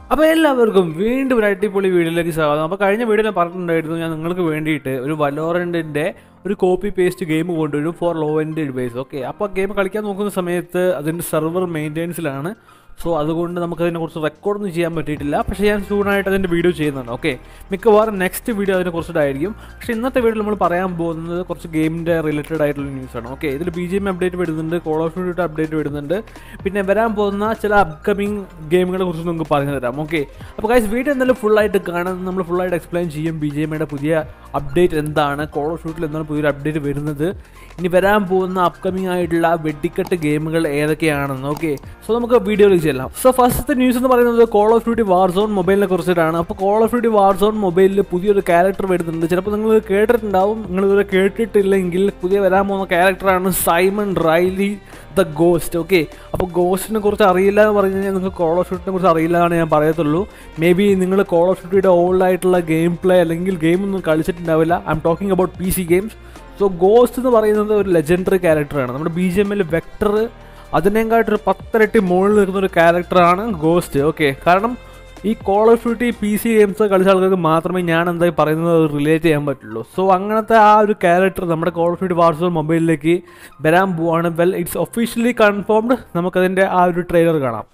അപ്പോൾ എല്ലാവർക്കും വീണ്ടും ഒരു അടിപൊളി വീഡിയോയിലേക്ക് സ്വാഗതം അപ്പോൾ കഴിഞ്ഞ വീഡിയോയിൽ പറഞ്ഞിട്ടുണ്ടായിരുന്നു ഞാൻ നിങ്ങൾക്ക് വേണ്ടിയിട്ട് ഒരു വലോറൻറ്റിൻ്റെ ഒരു കോപ്പി പേസ്റ്റ് ഗെയിം കൊണ്ടുവരും for low end base okay അപ്പോൾ ഗെയിം കളിക്കാൻ നോക്കുന്ന സമയത്ത് അതിൻ്റെ സെർവർ മെയിൻ്റെനൻസിലാണ് സോ അതുകൊണ്ട് നമുക്കതിനെ കുറിച്ച് റെക്കോർഡൊന്നും ചെയ്യാൻ പറ്റിയിട്ടില്ല പക്ഷേ ഞാൻ സൂണായിട്ട് അതിൻ്റെ വീഡിയോ ചെയ്യുന്നുണ്ട് ഓക്കെ മിക്കവാറും നെക്സ്റ്റ് വീഡിയോ അതിനെ കുറിച്ചിട്ടായിരിക്കും പക്ഷേ ഇന്നത്തെ വീഡിയോ നമ്മൾ പറയാൻ പോകുന്നത് കുറച്ച് ഗെയിമിൻ്റെ റിലേറ്റഡ് ആയിട്ടുള്ള ന്യൂസാണ് ഓക്കെ ഇതിൽ ബി ജി എം അപ്ഡേറ്റ് വരുന്നുണ്ട് കോൾ ഓഫ് ഡ്യൂട്ടി അപ്ഡേറ്റ് വരുന്നുണ്ട് പിന്നെ വരാൻ പോകുന്ന ചില അപ്കമിങ് ഗെയിമുകളെ കുറിച്ച് നമുക്ക് പറഞ്ഞു തരാം ഓക്കെ അപ്പോൾ ഗൈസ് വീഡിയോ എന്തായാലും ഫുള്ളായിട്ട് കാണാൻ നമ്മൾ ഫുള്ളായിട്ട് എക്സ്പ്ലെയിൻ ചെയ്യും ബി ജി എമ്മയുടെ പുതിയ അപ്ഡേറ്റ് എന്താണ് കോൾ ഓഫ് ഡ്യൂട്ടിൽ എന്താണ് പുതിയൊരു അപ്ഡേറ്റ് വരുന്നത് ഇനി വരാൻ പോകുന്ന അപ്കമിങ് ആയിട്ടുള്ള വെടിക്കെട്ട് ഗെയിമുകൾ ഏതൊക്കെയാണെന്ന് ഓക്കെ സോ നമുക്ക് വീഡിയോയിലേക്ക് ചെല്ലാം സോ ഫസ്റ്റത്തെ ന്യൂസ് എന്ന് പറയുന്നത് Call of Duty Warzone മൊബൈലിനെ കുറിച്ചിട്ടാണ് അപ്പോൾ Call of Duty Warzone മൊബൈലിൽ പുതിയൊരു ക്യാരക്ടർ വരുന്നുണ്ട് ചിലപ്പോൾ നിങ്ങൾ കേട്ടിട്ടുണ്ടാവും നിങ്ങൾ ഇതുവരെ കേട്ടിട്ടില്ലെങ്കിൽ പുതിയ വരാൻ പോകുന്ന ക്യാരക്ടറാണ് Simon Riley the Ghost okay അപ്പോൾ ഗോസ്റ്റിനെ കുറിച്ച് അറിയില്ല എന്ന് പറഞ്ഞു കഴിഞ്ഞാൽ നിങ്ങൾക്ക് കോൾ ഓഫ് ഡ്യൂട്ടിനെ കുറിച്ച് അറിയില്ല എന്നാണ് ഞാൻ പറയത്തുള്ളൂ മേ ബി നിങ്ങൾ കോൾ ഓഫ് ഡ്യൂട്ടിയുടെ ഓൾഡ് ആയിട്ടുള്ള ഗെയിം പ്ലേ അല്ലെങ്കിൽ ഗെയിം ഒന്നും കളിച്ചിട്ടുണ്ടാവില്ല I'm talking about P C games so Ghost എന്ന് പറയുന്നത് ഒരു ലെജൻഡറി ക്യാരക്ടറാണ് നമ്മുടെ ബി ജി എമ്മിൽ വെക്ടർ അതിനേക്കാട്ടൊരു പത്തരട്ടി മുകളിൽ നിൽക്കുന്ന ഒരു ക്യാരക്ടറാണ് ഗോസ്റ്റ് ഓക്കെ കാരണം ഈ Call of Duty P C games കളിച്ച ആൾക്കാർക്ക് മാത്രമേ ഞാൻ എന്തായി പറയുന്നത് റിലേറ്റ് ചെയ്യാൻ പറ്റുള്ളൂ സോ അങ്ങനത്തെ ആ ഒരു ക്യാരക്ടർ നമ്മുടെ കോൾ ഓഫ് ഡ്യൂട്ടി വാർസോൺ മൊബൈലിലേക്ക് വരാൻ പോവാണ് വെൽ ഇറ്റ്സ് ഒഫീഷ്യലി കൺഫേംഡ് നമുക്കതിൻ്റെ ആ ഒരു ട്രെയിലർ കാണാം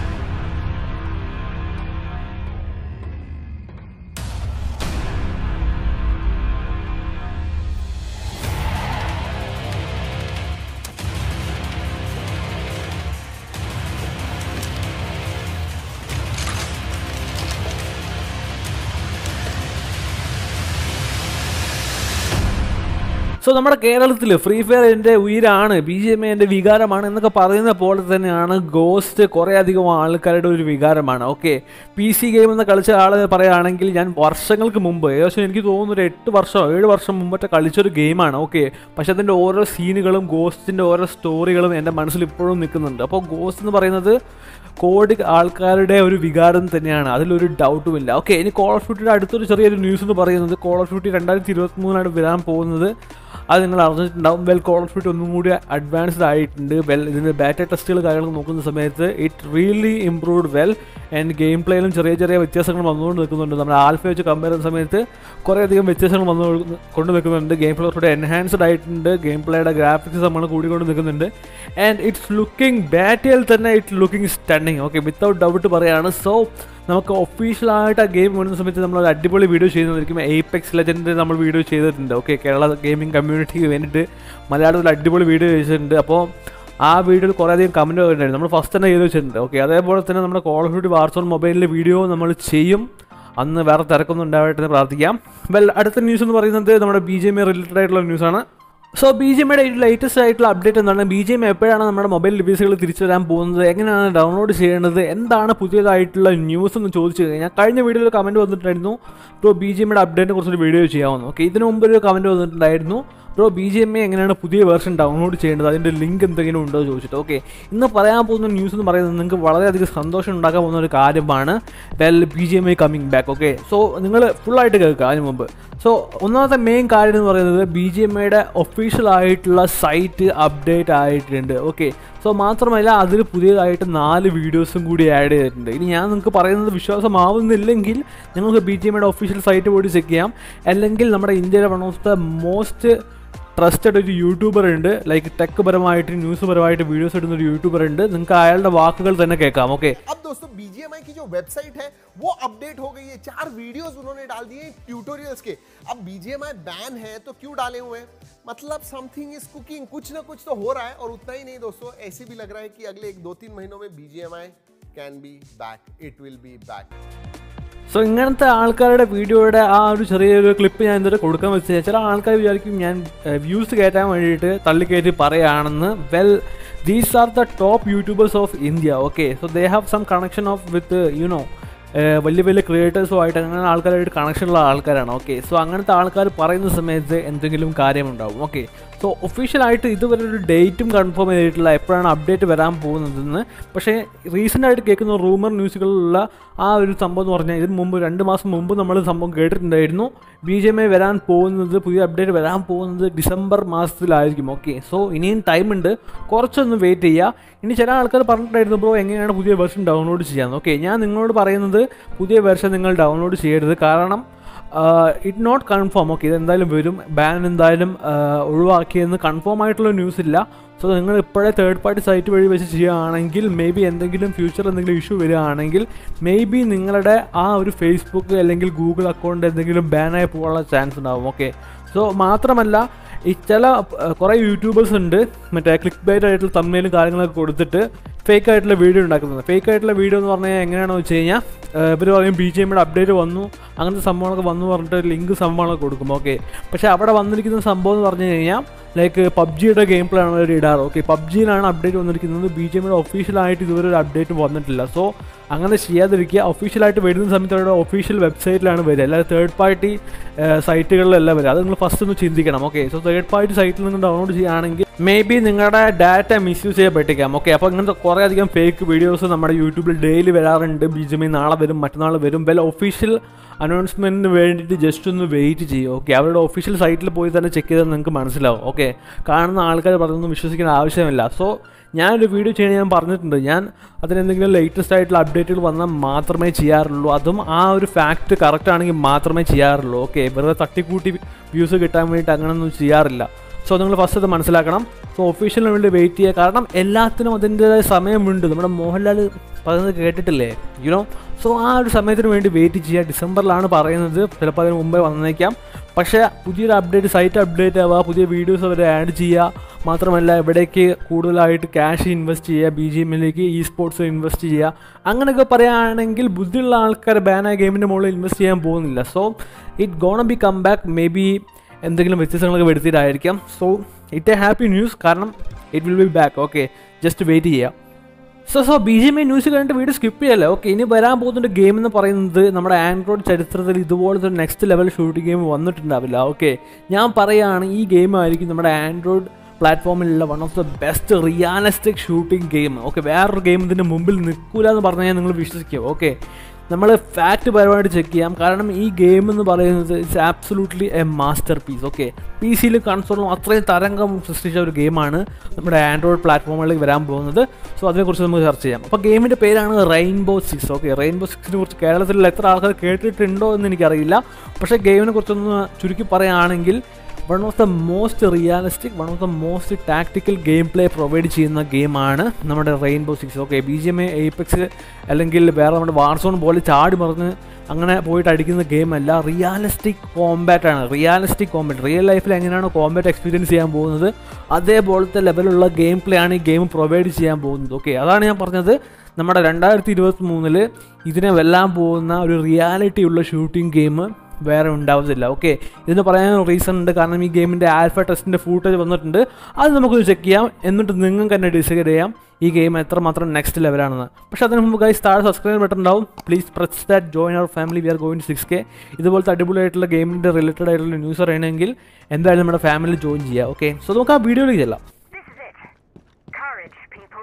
സോ നമ്മുടെ കേരളത്തിൽ ഫ്രീ ഫയർ എൻ്റെ ഉയരാണ് ബി ജി എം എൻ്റെ വികാരമാണ് എന്നൊക്കെ പറയുന്ന പോലെ തന്നെയാണ് ഗോസ്റ്റ് കുറേ അധികം ആൾക്കാരുടെ ഒരു വികാരമാണ് ഓക്കെ പി സി ഗെയിം എന്ന് കളിച്ച ആൾ പറയുകയാണെങ്കിൽ ഞാൻ വർഷങ്ങൾക്ക് മുമ്പ് ഏകദേശം എനിക്ക് തോന്നുന്നു ഒരു എട്ട് വർഷം ഏഴ് വർഷം മുമ്പത്തെ കളിച്ചൊരു ഗെയിമാണ് ഓക്കെ പക്ഷെ അതിൻ്റെ ഓരോ സീനുകളും ഗോസ്റ്റിൻ്റെ ഓരോ സ്റ്റോറികളും എൻ്റെ മനസ്സിൽ ഇപ്പോഴും നിൽക്കുന്നുണ്ട് അപ്പോൾ ഗോസ്റ്റ് എന്ന് പറയുന്നത് കോടി ആൾക്കാരുടെ ഒരു വികാരം തന്നെയാണ് അതിലൊരു ഡൗട്ടും ഇല്ല ഓക്കെ ഇനി കോൾ ഓഫ് ഡ്യൂട്ടിയുടെ അടുത്തൊരു ചെറിയൊരു ന്യൂസ് എന്ന് പറയുന്നത് കോൾ ഓഫ് ഡ്യൂട്ടി രണ്ടായിരത്തി ഇരുപത്തി മൂന്നാണ് വരാൻ പോകുന്നത് അത് നിങ്ങൾ അറിഞ്ഞിട്ടുണ്ടാവും വെൽ കോൾ ഓഫ് ഡ്യൂട്ടി ഒന്നും കൂടി അഡ്വാൻസ്ഡ് ആയിട്ടുണ്ട് വെൽ ഇതിൻ്റെ ബാറ്റ ടെസ്റ്റുകൾ കാര്യങ്ങൾ നോക്കുന്ന സമയത്ത് it really improved well and game പ്ലേയിലും ചെറിയ ചെറിയ വ്യത്യാസങ്ങൾ വന്നുകൊണ്ട് നിൽക്കുന്നുണ്ട് നമ്മൾ ആൽഫ വെച്ച് കമ്പയർ ചെയ്യുന്ന സമയത്ത് കുറേയധികം വ്യത്യാസങ്ങൾ വന്നു കൊണ്ട് നിൽക്കുന്നുണ്ട് ഗെയിം പ്ലേ കുറച്ചുകൂടെ എൻഹാൻസ്ഡ് ആയിട്ടുണ്ട് ഗെയിം പ്ലേയുടെ ഗ്രാഫിക്സ് നമ്മൾ കൂടിക്കൊണ്ട് നിൽക്കുന്നുണ്ട് ആൻഡ് ഇറ്റ്സ് ലുക്കിംഗ് ബാറ്റയിൽ തന്നെ it looking stunning okay without doubt പറയാണ് സോ നമുക്ക് ഒഫീഷ്യലായിട്ട് ആ ഗെയിം വരുന്ന സമയത്ത് നമ്മൾ ഒരു അടിപൊളി വീഡിയോ ചെയ്യുന്നതായിരിക്കും എയ്പെക്സ് ലെജൻഡ് നമ്മൾ വീഡിയോ ചെയ്തിട്ടുണ്ട് ഓക്കെ കേരള ഗെയിമിംഗ് കമ്മ്യൂണിറ്റിക്ക് വേണ്ടിയിട്ട് മലയാളത്തിൽ അടിപൊളി വീഡിയോ ചെയ്തിട്ടുണ്ട് അപ്പോൾ ആ വീഡിയോയിൽ കുറേ അധികം കമൻറ്റ് ഉണ്ടായിരുന്നു നമ്മൾ ഫസ്റ്റ് തന്നെ ചെയ്ത് വെച്ചിട്ടുണ്ട് ഓക്കെ അതേപോലെ തന്നെ നമ്മുടെ കോൾ ഓഫ് ഡ്യൂട്ടി വാർസോൺ മൊബൈലിലെ വീഡിയോ നമ്മൾ ചെയ്യും അന്ന് വേറെ തിരക്കൊന്നും ഉണ്ടാവട്ടെ എന്ന് പ്രാർത്ഥിക്കാം വെൽ അടുത്ത ന്യൂസ് എന്ന് പറയുന്നത് നമ്മുടെ ബി ജെ എം റിലേറ്റഡ് ആയിട്ടുള്ള ന്യൂസാണ് സോ ബി ജി എമ്മയുടെ ലേറ്റസ്റ്റ് ആയിട്ടുള്ള അപ്ഡേറ്റ് എന്താണ് ബി ജി എം എപ്പോഴാണ് നമ്മുടെ മൊബൈൽ ഡിവൈസുകൾ തിരിച്ചു വരാൻ പോകുന്നത് എങ്ങനെയാണ് ഡൗൺലോഡ് ചെയ്യേണ്ടത് എന്താണ് പുതിയതായിട്ടുള്ള ന്യൂസ് എന്ന് ചോദിച്ചു കഴിഞ്ഞാൽ കഴിഞ്ഞ വീഡിയോയിൽ കമൻറ്റ് വന്നിട്ടുണ്ടായിരുന്നു ബ്രോ ബി ജി എമ്മയുടെ അപ്ഡേറ്റിനെ കുറിച്ചൊരു വീഡിയോ ചെയ്യാമെന്ന് ഓക്കെ ഇതിനു മുമ്പ് ഒരു കമൻറ്റ് വന്നിട്ടുണ്ടായിരുന്നു bro B G M A എങ്ങനെയാണ് പുതിയ വേർഷൻ ഡൗൺലോഡ് ചെയ്യേണ്ടത് അതിൻ്റെ ലിങ്ക് എന്തെങ്കിലും ഉണ്ടോ എന്ന് ചോദിച്ചിട്ട് ഓക്കെ ഇന്ന് പറയാൻ പോകുന്ന ന്യൂസ് എന്ന് പറയുന്നത് നിങ്ങൾക്ക് വളരെയധികം സന്തോഷം ഉണ്ടാക്കാൻ പോകുന്ന ഒരു കാര്യമാണ് well B G M I coming back okay so നിങ്ങൾ ഫുള്ളായിട്ട് കേൾക്കുക അതിന് മുമ്പ് സോ ഒന്നാമത്തെ മെയിൻ കാര്യം എന്ന് പറയുന്നത് ബി ജി എം ഐയുടെ ഒഫീഷ്യൽ ആയിട്ടുള്ള സൈറ്റ് അപ്ഡേറ്റ് ആയിട്ടുണ്ട് ഓക്കെ സോ മാത്രമല്ല അതിൽ പുതിയതായിട്ട് നാല് വീഡിയോസും കൂടി ആഡ് ചെയ്തിട്ടുണ്ട് ഇനി ഞാൻ നിങ്ങൾക്ക് പറയുന്നത് വിശ്വാസമാവുന്നില്ലെങ്കിൽ നിങ്ങൾക്ക് ബി ജി എം ഐയുടെ ഒഫീഷ്യൽ സൈറ്റ് പോയി ചെക്ക് ചെയ്യാം അല്ലെങ്കിൽ നമ്മുടെ ഇന്ത്യയിലെ one of the most trusted ഒരു യൂട്യൂബർ ഉണ്ട് ലൈക്ക് ടെക് പരമായിട്ട് ന്യൂസ് പരമായിട്ട് വീഡിയോസ് ഇടുന്ന ഒരു യൂട്യൂബർ ഉണ്ട് നിങ്ങൾക്ക് അയാളുടെ വാക്കുകൾ തന്നെ കേൾക്കാം ഓക്കെ अब दोस्तों BGMI की जो वेबसाइट है वो अपडेट हो गई है चार वीडियोस उन्होंने डाल दिए ट्यूटोरियल्स के अब BGMI बैन है तो क्यों डाले हुए हैं मतलब समथिंग इज कुकिंग कुछ ना कुछ तो हो रहा है और उतना ही नहीं दोस्तों ऐसे भी लग रहा है कि अगले एक दो तीन महीनों में BGMI can be back it will be back so ഇങ്ങനത്തെ ആൾക്കാരുടെ വീഡിയോയുടെ ആ ഒരു ചെറിയൊരു ക്ലിപ്പ് ഞാൻ ഇതുവരെ കൊടുക്കാൻ വെച്ചാൽ ചില ആൾക്കാർ വിചാരിക്കും ഞാൻ വ്യൂസ് കയറ്റാൻ വേണ്ടിയിട്ട് തള്ളിക്കയറ്റി പറയുകയാണെന്ന് well these are the top YouTubers of India okay so they have some connection of with you know വലിയ വലിയ ക്രിയേറ്റേഴ്സുമായിട്ട് അങ്ങനെ ആൾക്കാരായിട്ട് കണക്ഷൻ ഉള്ള ആൾക്കാരാണ് ഓക്കെ സോ അങ്ങനത്തെ ആൾക്കാർ പറയുന്ന സമയത്ത് എന്തെങ്കിലും കാര്യമുണ്ടാവും ഓക്കെ സോ ഒഫീഷ്യലായിട്ട് ഇതുവരെ ഒരു ഡേറ്റും കൺഫേം ചെയ്തിട്ടില്ല എപ്പോഴാണ് അപ്ഡേറ്റ് വരാൻ പോകുന്നതെന്ന് പക്ഷേ റീസെൻ്റ് ആയിട്ട് കേൾക്കുന്ന റൂമർ ന്യൂസുകളിലുള്ള ആ ഒരു സംഭവം എന്ന് പറഞ്ഞാൽ ഇതിന് മുമ്പ് രണ്ട് മാസം മുമ്പ് നമ്മൾ സംഭവം കേട്ടിട്ടുണ്ടായിരുന്നു ബി ജെ എം വരാൻ പോകുന്നത് പുതിയ അപ്ഡേറ്റ് വരാൻ പോകുന്നത് ഡിസംബർ മാസത്തിലായിരിക്കും ഓക്കെ സോ ഇനിയും ടൈമുണ്ട് കുറച്ചൊന്ന് വെയിറ്റ് ചെയ്യുക ഇനി ചില ആൾക്കാർ പറഞ്ഞിട്ടുണ്ടായിരുന്നു ബ്രോ എങ്ങനെയാണ് പുതിയ വെർഷൻ ഡൗൺലോഡ് ചെയ്യാൻ ഓക്കെ ഞാൻ നിങ്ങളോട് പറയുന്നത് പുതിയ വെർഷൻ നിങ്ങൾ ഡൗൺലോഡ് ചെയ്യരുത് കാരണം ഇറ്റ് നോട്ട് കൺഫേം ഓക്കെ ഇതെന്തായാലും വരും ബാൻ എന്തായാലും ആഹ് ഒഴിവാക്കിയെന്ന് കൺഫേം ആയിട്ടുള്ള ന്യൂസ് ഇല്ല സോ നിങ്ങൾ ഇപ്പോഴേ തേർഡ് പാർട്ടി സൈറ്റ് വഴി വെച്ച് ചെയ്യുകയാണെങ്കിൽ മേ ബി എന്തെങ്കിലും ഫ്യൂച്ചർ എന്തെങ്കിലും ഇഷ്യൂ വരികയാണെങ്കിൽ മേ ബി നിങ്ങളുടെ ആ ഒരു ഫേസ്ബുക്ക് അല്ലെങ്കിൽ ഗൂഗിൾ അക്കൗണ്ട് എന്തെങ്കിലും ബാനായി പോകാനുള്ള ചാൻസ് ഉണ്ടാവും ഓക്കെ സോ മാത്രമല്ല ഈ ചില അഹ്, കുറേ യൂട്യൂബേഴ്സ് ഉണ്ട് മറ്റേ ക്ലിക്ക് ബൈറ്റ് ആയിട്ടുള്ള തമ്മയിലും കാര്യങ്ങളൊക്കെ കൊടുത്തിട്ട് ഫേക്ക് ആയിട്ടുള്ള വീഡിയോ ഉണ്ടാക്കുന്നത് ഫേക്ക് ആയിട്ടുള്ള വീഡിയോ എന്ന് പറഞ്ഞാൽ എങ്ങനെയാണെന്ന് വെച്ച് കഴിഞ്ഞാൽ ഇവർ പറയും ബി ജെ എമ്മിയുടെ അപ്ഡേറ്റ് വന്നു അങ്ങനത്തെ സംഭവങ്ങളൊക്കെ വന്നു പറഞ്ഞിട്ട് ലിങ്ക് സംഭവങ്ങളൊക്കെ കൊടുക്കും ഓക്കെ പക്ഷേ അവിടെ വന്നിരിക്കുന്ന സംഭവം എന്ന് പറഞ്ഞു കഴിഞ്ഞാൽ ലൈക്ക് പബ്ജിയുടെ ഗെയിം പ്ലേ ആണ് അവർ ഇടാറ് ഓക്കെ പബ്ജിയിലാണ് അപ്ഡേറ്റ് വന്നിരിക്കുന്നത് ബി ജെ എമ്മിയുടെ ഒഫീഷ്യലായിട്ട് ഇതുവരെ ഒരു അപ്ഡേറ്റ് വന്നിട്ടില്ല സോ അങ്ങനെ ചെയ്യാതിരിക്കുക ഒഫീഷ്യലായിട്ട് വരുന്ന സമയത്ത് അവരുടെ ഒഫീഷ്യൽ വെബ്സൈറ്റിലാണ് വരിക അല്ലാതെ തേർഡ് പാർട്ടി സൈറ്റുകളിലല്ല വരിക അത് നിങ്ങൾ ഫസ്റ്റ് ഒന്ന് ചിന്തിക്കണം ഓക്കെ സോ തേർഡ് പാർട്ടി സൈറ്റിൽ നിങ്ങൾ ഡൗൺലോഡ് ചെയ്യുകയാണെങ്കിൽ മേ ബി നിങ്ങളുടെ ഡാറ്റ മിസ്യൂസ് ചെയ്യപ്പെട്ടേക്കാം ഓക്കെ അപ്പോൾ ഇങ്ങനത്തെ കുറേ അധികം ഫേക്ക് വീഡിയോസ് നമ്മുടെ യൂട്യൂബിൽ ഡെയിലി വരാറുണ്ട് ബി ജെ നാളെ വരും മറ്റന്നാൾ വരും വെൽ ഒഫീഷ്യൽ അനൗൺസ്മെൻറ്റിന് വേണ്ടിയിട്ട് ജസ്റ്റ് ഒന്ന് വെയിറ്റ് ചെയ്യും ഓക്കെ അവരുടെ ഒഫീഷ്യൽ സൈറ്റിൽ പോയി തന്നെ ചെക്ക് ചെയ്താൽ നിങ്ങൾക്ക് മനസ്സിലാവും ഓക്കെ കാണുന്ന ആൾക്കാർ പറയുന്നത് വിശ്വസിക്കേണ്ട ആവശ്യമില്ല സോ ഞാനൊരു വീഡിയോ ചെയ്യാൻ ഞാൻ പറഞ്ഞിട്ടുണ്ട് ഞാൻ അതിനെന്തെങ്കിലും ലേറ്റസ്റ്റ് ആയിട്ടുള്ള അപ്ഡേറ്റുകൾ വന്നാൽ മാത്രമേ ചെയ്യാറുള്ളൂ അതും ആ ഒരു ഫാക്റ്റ് കറക്റ്റ് ആണെങ്കിൽ മാത്രമേ ചെയ്യാറുള്ളൂ ഓക്കെ വെറുതെ തട്ടിക്കൂട്ടി വ്യൂസ് കിട്ടാൻ വേണ്ടിയിട്ട് അങ്ങനെയൊന്നും ചെയ്യാറില്ല സോ നിങ്ങൾ ഫസ്റ്റ് അത് മനസ്സിലാക്കണം സോ ഒഫീഷ്യലിന് വേണ്ടി വെയിറ്റ് ചെയ്യുക കാരണം എല്ലാത്തിനും അതിൻ്റെതായ സമയമുണ്ട് നമ്മുടെ മോഹൻലാൽ പറയുന്നത് കേട്ടിട്ടില്ലേ യുനോ സോ ആ ഒരു സമയത്തിന് വേണ്ടി വെയിറ്റ് ചെയ്യുക ഡിസംബറിലാണ് പറയുന്നത് ചിലപ്പോൾ അതിന് മുമ്പേ വന്നേക്കാം പക്ഷേ പുതിയൊരു അപ്ഡേറ്റ് സൈറ്റ് അപ്ഡേറ്റ് ആവുക പുതിയ വീഡിയോസ് അവർ ആഡ് ചെയ്യുക മാത്രമല്ല ഇവിടേക്ക് കൂടുതലായിട്ട് ക്യാഷ് ഇൻവെസ്റ്റ് ചെയ്യുക ബി ജി എമ്മിലേക്ക് ഇ സ്പോർട്സ് ഇൻവെസ്റ്റ് ചെയ്യുക അങ്ങനെയൊക്കെ പറയുകയാണെങ്കിൽ ബുദ്ധിയുള്ള ആൾക്കാർ ബാനായ ഗെയിമിൻ്റെ മുകളിൽ ഇൻവെസ്റ്റ് ചെയ്യാൻ പോകുന്നില്ല so it gonna become back maybe എന്തെങ്കിലും വ്യത്യസ്തങ്ങളൊക്കെ വരുത്തിയിട്ടായിരിക്കാം so it a happy news കാരണം it will be back okay just wait ചെയ്യുക so so B G M news കണ്ടിട്ട് വീഡിയോ സ്കിപ്പ് ചെയ്യല്ലേ ഓക്കെ ഇനി വരാൻ പോകുന്ന ഗെയിം എന്ന് പറയുന്നത് നമ്മുടെ ആൻഡ്രോയിഡ് ചരിത്രത്തിൽ ഇതുപോലത്തെ ഒരു നെക്സ്റ്റ് ലെവൽ ഷൂട്ടിംഗ് ഗെയിം വന്നിട്ടുണ്ടാവില്ല ഓക്കെ ഞാൻ പറയുകയാണ് ഈ ഗെയിം ആയിരിക്കും നമ്മുടെ ആൻഡ്രോയിഡ് പ്ലാറ്റ്ഫോമിലുള്ള one of the best realistic shooting game okay വേറൊരു ഗെയിം ഇതിൻ്റെ മുമ്പിൽ നിൽക്കൂല എന്ന് പറഞ്ഞാൽ നിങ്ങൾ വിശ്വസിക്കും ഓക്കെ നമ്മൾ ഫാക്റ്റ് പരമായിട്ട് ചെക്ക് ചെയ്യാം കാരണം ഈ ഗെയിം എന്ന് പറയുന്നത് it's absolutely a masterpiece okay P സിയിലും കൺസോളും അത്രയും തരംഗം സൃഷ്ടിച്ച ഒരു ഗെയിമാണ് നമ്മുടെ ആൻഡ്രോയിഡ് പ്ലാറ്റ്ഫോമുകളിലേക്ക് വരാൻ പോകുന്നത് സോ അതിനെക്കുറിച്ച് നമുക്ക് ചർച്ച ചെയ്യാം അപ്പോൾ ഗെയിമിൻ്റെ പേരാണ് റെയിൻബോ സിക്സ് ഓക്കെ റെയിൻബോ സിക്സിനെ കുറിച്ച് കേരളത്തിൽ എത്ര ആൾക്കാർ കേട്ടിട്ടുണ്ടോ എന്ന് എനിക്കറിയില്ല പക്ഷേ ഗെയിമിനെ കുറിച്ചൊന്ന് ചുരുക്കി പറയുകയാണെങ്കിൽ one of the most realistic one of the most tactical game play provide ചെയ്യുന്ന ഗെയിമാണ് നമ്മുടെ Rainbow Six okay B G M A Apex അല്ലെങ്കിൽ വേറെ നമ്മുടെ വാർസോൺ പോലെ ചാടി മറിഞ്ഞ് അങ്ങനെ പോയിട്ട് അടിക്കുന്ന ഗെയിം അല്ല റിയാലിസ്റ്റിക് കോമ്പാറ്റ് ആണ് റിയാലിസ്റ്റിക് കോമ്പാറ്റ് റിയൽ ലൈഫിൽ എങ്ങനെയാണ് കോമ്പാറ്റ് എക്സ്പീരിയൻസ് ചെയ്യാൻ പോകുന്നത് അതേപോലത്തെ ലെവലുള്ള ഗെയിം പ്ലേ ആണ് ഈ ഗെയിം പ്രൊവൈഡ് ചെയ്യാൻ പോകുന്നത് ഓക്കെ അതാണ് ഞാൻ പറഞ്ഞത് നമ്മുടെ രണ്ടായിരത്തി ഇരുപത്തി മൂന്നില് ഇതിനെ വെല്ലാൻ പോകുന്ന ഒരു റിയാലിറ്റി ഉള്ള ഷൂട്ടിംഗ് ഗെയിം വേറെ ഉണ്ടാവത്തില്ല ഓക്കെ ഇതിന് പറയാൻ റീസൺ ഉണ്ട് കാരണം ഈ ഗെയിമിൻ്റെ ആൽഫ ടെസ്റ്റിൻ്റെ ഫൂട്ടേജ് വന്നിട്ടുണ്ട് അത് നമുക്കൊന്ന് ചെക്ക് ചെയ്യാം എന്നിട്ട് നിങ്ങൾക്ക് തന്നെ ഡിസൈഡ് ചെയ്യാം ഈ ഗെയിം എത്രമാത്രം നെക്സ്റ്റ് ലെവലാണെന്ന് പക്ഷേ അതിന് മുമ്പ് ഗൈസ് താഴെ സബ്സ്ക്രൈബ് ബട്ടൺ ഉണ്ടാവും please press that join our family we are going six K ഇതുപോലത്തെ അടിപൊളിയായിട്ടുള്ള ഗെയിമിൻ്റെ റിലേറ്റഡ് ആയിട്ടുള്ള ന്യൂസ് അറിയണമെങ്കിൽ എന്തായാലും നമ്മുടെ ഫാമിലി ജോയിൻ ചെയ്യുക ഓക്കെ സോ നമുക്ക് ആ വീഡിയോയിലേക്ക് ചെല്ലാം This is it. Courage, people.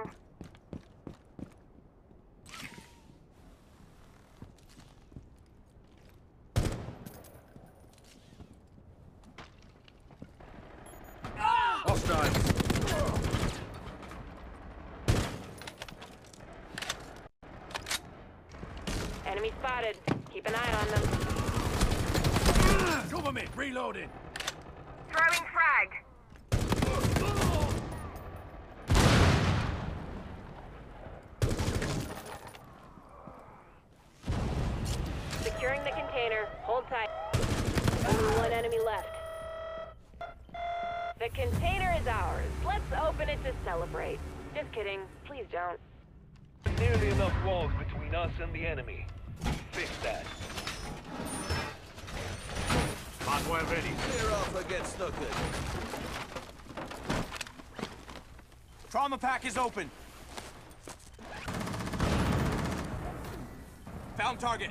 Enemy spotted. Keep an eye on them. Cover me! Reloading! Throwing frag. Securing the container. Hold tight. Only one enemy left. The container is ours. Let's open it to celebrate. Just kidding. Please don't. Nearly enough walls between us and the enemy. Fix that. Hardware ready. Clear off or get snookered. Trauma pack is open. Found target.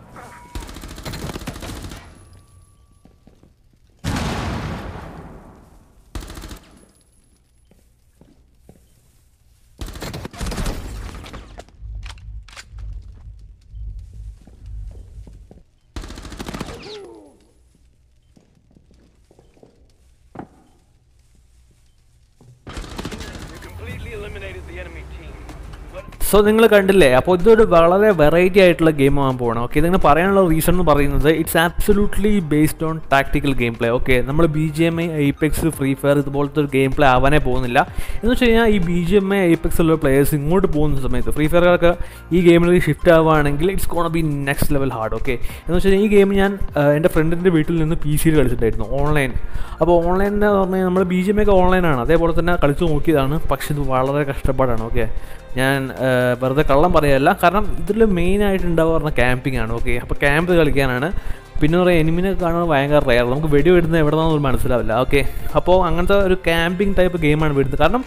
So നിങ്ങൾ കണ്ടില്ലേ അപ്പോൾ ഇതൊരു വളരെ variety ആയിട്ടുള്ള game ആകാൻ പോകണം okay ഇതിങ്ങനെ പറയാനുള്ള റീസൺ എന്ന് പറയുന്നത് it's absolutely based on tactical game play okay നമ്മൾ B G M I Apex Free Fire ഇതുപോലത്തെ ഒരു ഗെയിം പ്ലേ ആവാനേ പോകുന്നില്ല എന്ന് വെച്ച് കഴിഞ്ഞാൽ ഈ B G M I Apex ഉള്ള പ്ലേയേഴ്സ് ഇങ്ങോട്ട് പോകുന്ന സമയത്ത് ഫ്രീ ഫയറുകാർക്ക് ഈ ഗെയിമിലേക്ക് ഷിഫ്റ്റ് ആവുകയാണെങ്കിൽ it's gonna be next level hard okay എന്ന് വെച്ച് കഴിഞ്ഞാൽ ഈ ഗെയിം ഞാൻ ആ, എൻ്റെ ഫ്രണ്ടിൻ്റെ വീട്ടിൽ നിന്ന് പി സിയിൽ കളിച്ചിട്ടായിരുന്നു ഓൺലൈൻ അപ്പോൾ ഓൺലൈൻ എന്ന് പറഞ്ഞാൽ നമ്മൾ ബി ജി എം ഒക്കെ ഓൺലൈനാണ് അതേപോലെ തന്നെ കളിച്ച് നോക്കിയതാണ് പക്ഷെ ഇത് വളരെ കഷ്ടപ്പാടാണ് ഓക്കെ ഞാൻ ആ, വെറുതെ കള്ളം പറയല്ല കാരണം ഇതിൽ മെയിനായിട്ട് ഉണ്ടാവുക പറഞ്ഞാൽ ക്യാമ്പിംഗ് ആണ് ഓക്കെ അപ്പോൾ ക്യാമ്പ് കളിക്കാനാണ് പിന്നെ പറയാം എനിമിനെ കാണുന്നത് ഭയങ്കര റയർ നമുക്ക് വെടി വിടുന്നത് എവിടെ നിന്നൊന്നും മനസ്സിലാവില്ല ഓക്കെ അപ്പോൾ അങ്ങനത്തെ ഒരു ക്യാമ്പിംഗ് ടൈപ്പ് ഗെയിമാണ് വിടുന്നത് കാരണം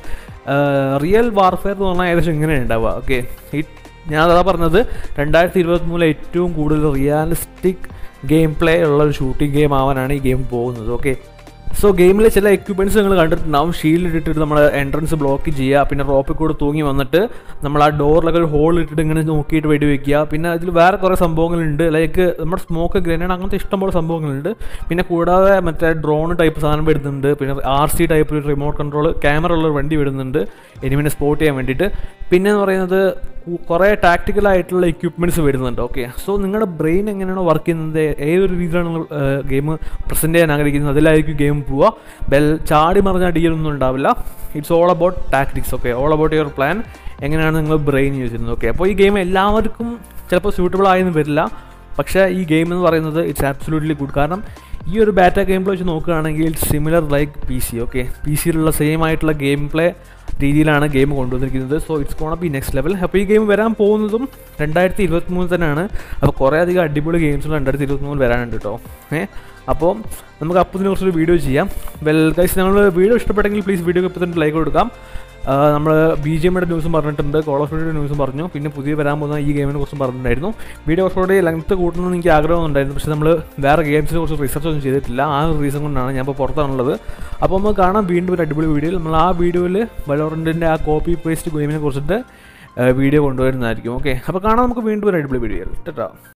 റിയൽ വാർഫെയർ എന്ന് പറഞ്ഞാൽ ഏകദേശം ഇങ്ങനെ ഉണ്ടാവുക ഓക്കെ ഈ ഞാൻ അതാ പറഞ്ഞത് രണ്ടായിരത്തി ഇരുപത്തി മൂന്നിൽ ഏറ്റവും കൂടുതൽ റിയാലിസ്റ്റിക് ഗെയിം പ്ലേ ഉള്ള ഒരു ഷൂട്ടിംഗ് ഗെയിം ആവാനാണ് ഈ ഗെയിം പോകുന്നത് ഓക്കെ സോ ഗെയിമിലെ ചില എക്യുപ്മെൻറ്റ്സ് നിങ്ങൾ കണ്ടിട്ടുണ്ടാവും ഷീൽഡ് ഇട്ടിട്ട് നമ്മൾ എൻട്രൻസ് ബ്ലോക്ക് ചെയ്യുക പിന്നെ റോപ്പിൽ കൂടെ തൂങ്ങി വന്നിട്ട് നമ്മൾ ആ ഡോറിലൊക്കെ ഒരു ഹോൾ ഇട്ടിട്ട് ഇങ്ങനെ നോക്കിയിട്ട് വെടി വെക്കുക പിന്നെ അതിൽ വേറെ കുറേ സംഭവങ്ങളുണ്ട് ലൈക്ക് നമ്മുടെ സ്മോക്ക് ഗ്രനേഡ് അങ്ങനത്തെ ഇഷ്ടംപോലെ സംഭവങ്ങളുണ്ട് പിന്നെ കൂടാതെ മറ്റേ ഡ്രോൺ ടൈപ്പ് സാധനം വരുന്നുണ്ട് പിന്നെ R C type remote control camera ഉള്ള ഒരു വണ്ടി വരുന്നുണ്ട് എനിമിനെ സ്പോട്ട് ചെയ്യാൻ വേണ്ടിയിട്ട് പിന്നെ എന്ന് പറയുന്നത് കു- കുറേ ടാക്ടിക്കൽ ആയിട്ടുള്ള എക്യുപ്മെൻറ്റ്സ് വരുന്നുണ്ട് ഓക്കെ സോ നിങ്ങളുടെ ബ്രെയിൻ എങ്ങനെയാണോ വർക്ക് ചെയ്യുന്നത് ഏതൊരു രീതിയിലാണ് നിങ്ങൾ ഗെയിം പ്രസൻറ്റ് ചെയ്യാൻ ആഗ്രഹിക്കുന്നത് അതിലായിരിക്കും ഗെയിം പോവുക ബെൽ ചാടി മറിഞ്ഞ ഡീലൊന്നും ഉണ്ടാവില്ല it's all about tactics okay all about your plan എങ്ങനെയാണ് നിങ്ങൾ ബ്രെയിൻ യൂസ് ചെയ്യുന്നത് ഓക്കെ അപ്പോൾ ഈ ഗെയിം എല്ലാവർക്കും ചിലപ്പോൾ സ്യൂട്ടബിൾ ആയെന്ന് വരില്ല പക്ഷേ ഈ ഗെയിം എന്ന് പറയുന്നത് ഇറ്റ്സ് ആബ്സൊല്യൂട്ട്ലി ഗുഡ് കാരണം ഈ ഒരു ബാറ്റ ഗെയിം പ്ലേ വെച്ച് നോക്കുകയാണെങ്കിൽ similar like P C okay P സിയിലുള്ള സെയിം ആയിട്ടുള്ള ഗെയിം പ്ലേ രീതിയിലാണ് ഗെയിം കൊണ്ടുവന്നിരിക്കുന്നത് so it's gonna be next level അപ്പോൾ ഈ ഗെയിം വരാൻ പോകുന്നതും രണ്ടായിരത്തി ഇരുപത്തി മൂന്നിൽ തന്നെയാണ് അപ്പോൾ കുറേ അധികം അടിപൊളി ഗെയിംസുകൾ രണ്ടായിരത്തി ഇരുപത്തി മൂന്നിൽ വരാനുണ്ട് കേട്ടോ ഏ അപ്പോൾ നമുക്ക് അപ്പോൾ ഇതിനെക്കുറിച്ചൊരു വീഡിയോ ചെയ്യാം വെൽ ഗൈസ് ഞങ്ങൾ വീഡിയോ ഇഷ്ടപ്പെട്ടെങ്കിൽ പ്ലീസ് വീഡിയോ ഇപ്പോൾ തന്നെ ലൈക്ക് കൊടുക്കാം നമ്മൾ ബി ജി എമ്മിയുടെ ന്യൂസും പറഞ്ഞിട്ടുണ്ട് കോൾ ഓഫ് ഡ്യൂട്ടിയുടെ ന്യൂസും പറഞ്ഞു പിന്നെ പുതിയ വരാൻ പോകുന്ന ഈ ഗെയിമിനെ കുറിച്ചും പറഞ്ഞിട്ടുണ്ടായിരുന്നു വീഡിയോ കുറച്ചുകൂടി ലെങ്ത്ത് കൂട്ടണമെന്ന് എനിക്ക് ആഗ്രഹമുണ്ടായിരുന്നു പക്ഷേ നമ്മൾ വേറെ ഗെയിംസിനെ കുറിച്ച് റിസർച്ച് ഒന്നും ചെയ്തിട്ടില്ല ആ ഒരു റീസൺ കൊണ്ടാണ് ഞാൻ ഇപ്പോൾ പുറത്താണുള്ളത് അപ്പോൾ നമുക്ക് കാണാം വീണ്ടും ഒരു അടിപൊളി വീഡിയോയിൽ നമ്മൾ ആ വീഡിയോയിൽ വലോറൻറ്റിൻ്റെ ആ കോപ്പി പേസ്റ്റ് ഗെയിമിനെ കുറിച്ചിട്ട് വീഡിയോ കൊണ്ടുവരുന്നതായിരിക്കും ഓക്കെ അപ്പോൾ കാണാം നമുക്ക് വീണ്ടും ഒരു അടിപൊളി വീഡിയോ കേട്ടോ